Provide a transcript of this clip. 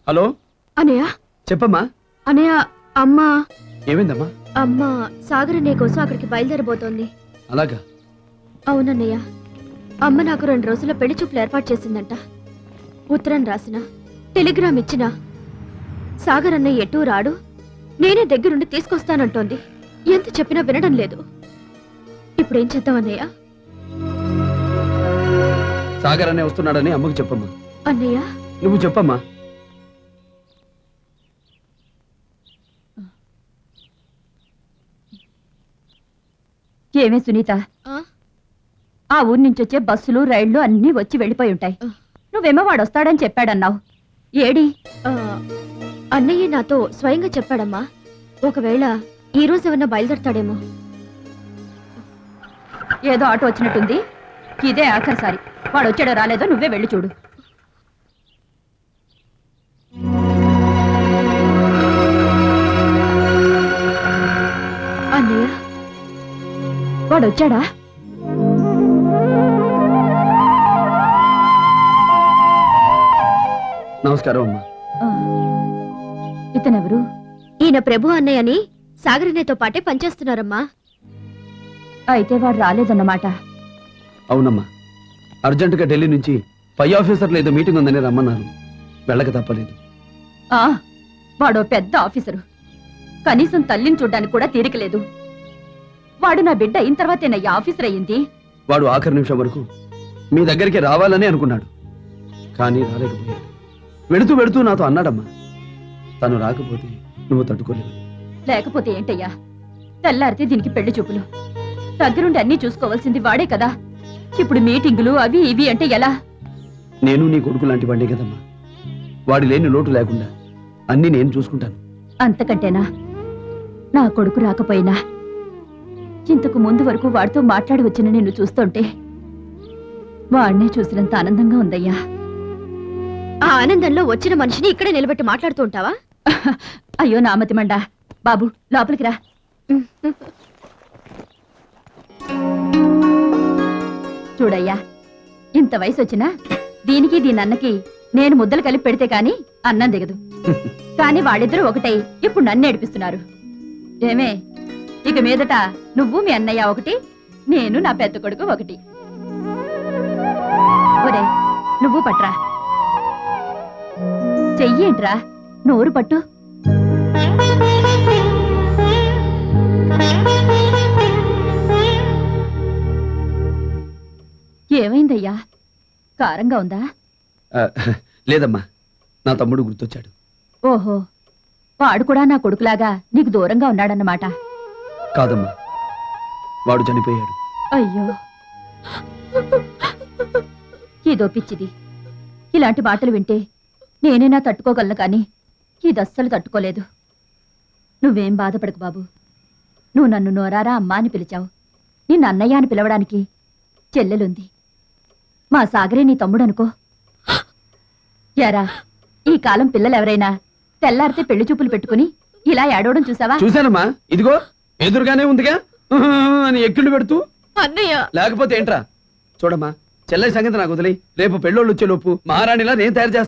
Hello అనయ్య చెప్పమ్మా అనయ్య అమ్మ ఏమైందమ్మా అమ్మ సాగర్ అన్నయ్య కోసం అక్కడికి బయలుదేరబోతోంది అలాగా అవునన్నయ్య అమ్మ నాకు రెండు రోజుల పెళ్లి చూపులు ఏర్పాటు చేసిందంట ఉత్తరం రాసిన టెలిగ్రామ్ ఇచ్చిన సాగర్ అన్నయ్య ఎటూ రాడు నేనే దగ్గరుండి తీసుకొస్తానంటోంది ఎంత చెప్పినా వినడం లేదు ఇప్పుడేం చేద్దాం అన్నయ్య సాగర్ అనే వస్తున్నాడని అమ్మకు చెప్పమ్మా అన్నయ్య నువ్వు చెప్పమ్మా ఏమే సునీత ఆ? ఆ ఊరి నుంచి వచ్చే బస్సులు రైళ్లు అన్నీ వచ్చి వెళ్ళిపోయి ఉంటాయి ఆ. నువ్వేమో వాడు వస్తాడని చెప్పాడన్నావు ఏడి ఆ, అన్నయ్య నాతో స్వయంగా చెప్పాడమ్మా ఒకవేళ ఈ రోజు ఏమన్నా బయలుదేరతాడేమో ఏదో ఆటో వచ్చినట్టుంది ఇదే ఆఖరిసారి వాడు వచ్చాడో రాలేదో నువ్వే వెళ్ళి చూడు అన్నయ్య వాడు వచ్చాడా నమస్కారం అమ్మా ఆ. ఇతనెవరు ఈయన ప్రభు అన్నయ్య అని సాగర్ అన్నయ్యతో పాటే పనిచేస్తున్నారమ్మా అయితే వాడు రాలేదన్నమాట అవునమ్మా అర్జెంటుగా ఢిల్లీ నుంచి పై ఆఫీసర్లు ఏదో మీటింగ్ ఉందని రమ్మన్నారు వెళ్ళక తప్పలేదు ఆ వాడో పెద్ద ఆఫీసరు కనీసం తల్లిని చూడ్డానికి కూడా తీరికలేదు వాడు నా బిడ్డ అయిన తర్వాతేనయ్యా ఆఫీసర్ అయ్యింది వాడు ఆఖరి నిమిషం వరకు మీ దగ్గరికి రావాలని అనుకున్నాడు కానీ రాలేకపోయాడు వెళుతూ వెళుతూ నాతో అన్నాడమ్మా తను రాకపోతే నువ్వు తట్టుకోలేవు లేకపోతే ఏంటయ్యా తెల్లారితే దీనికి పెళ్లి చూపులు దగ్గరుండి అన్నీ చూసుకోవాల్సింది వాడే కదా ఇప్పుడు మీటింగులు అవి ఇవి అంటే ఎలా నేను నీ కొడుకు లాంటి వాడినే కదమ్మా వాడి లేని లోటు లేకుండా అన్నీ నేను చూసుకుంటాను అంతకంటేనా నా కొడుకు రాకపోయినా ఇంతకు ముందు వరకు వాడితో మాట్లాడి వచ్చిన నిన్ను చూస్తుంటే వాడినే చూసినంత ఆనందంగా ఉందయ్యా ఆ ఆనందంలో వచ్చిన మనిషిని ఇక్కడే నిలబెట్టి మాట్లాడుతూ ఉంటావా అయ్యో నామతిమండా బాబు లోపలికి రా చూడయ్యా ఇంత వయసు వచ్చినా దీనికి దీని అన్నకి నేను ముద్దలు కలిపి పెడితే కాని అన్నం దిగదు కాని వాళ్ళిద్దరూ ఒకటై ఇప్పుడు నన్ను ఏడిపిస్తున్నారు ఏమే ఇక మీదట నువ్వు మీ అన్నయ్య ఒకటి నేను నా పెద్ద కొడుకు ఒకటి ఒరే నువ్వు పట్రా చెయ్యేంట్రా నోరు పట్టు ఏమైందయ్యా కారంగా ఉందా ఆ, లేదమ్మా నా తమ్ముడు గుర్తొచ్చాడు ఓహో వాడు కూడా నా కొడుకులాగా నీకు దూరంగా ఉన్నాడన్నమాట కాదమ్మా వాడు చనిపోయాడు అయ్యో ఇదో పిచ్చిది ఇలాంటి మాటలు వింటే నేనైనా తట్టుకోగలను కానీ ఇది అస్సలు తట్టుకోలేదు నువ్వేం బాధపడకు బాబు నువ్వు నన్ను నోరారా అమ్మా అని పిలిచావు నిన్ను అన్నయ్య అని పిలవడానికి చెల్లెలుంది మా సాగరే నీ తమ్ముడు అనుకో యారా ఈ కాలం పిల్లలు ఎవరైనా తెల్లారితే పెళ్లి చూపులు పెట్టుకుని ఇలా ఏడవడం చూసావా చూశానమ్మా ఇదిగో ఎదురుగానే ఉందిగా ఉహు అని ఎక్కిళ్ళు పెడుతూ అన్నయ్య లేకపోతే ఏంట్రా చూడమ్మా చెల్లె సంగతి నాకు వదిలే రేపు పెళ్ళోళ్ళు వచ్చే లోపు మహారాణిలా నేను తయారు చేస్తాను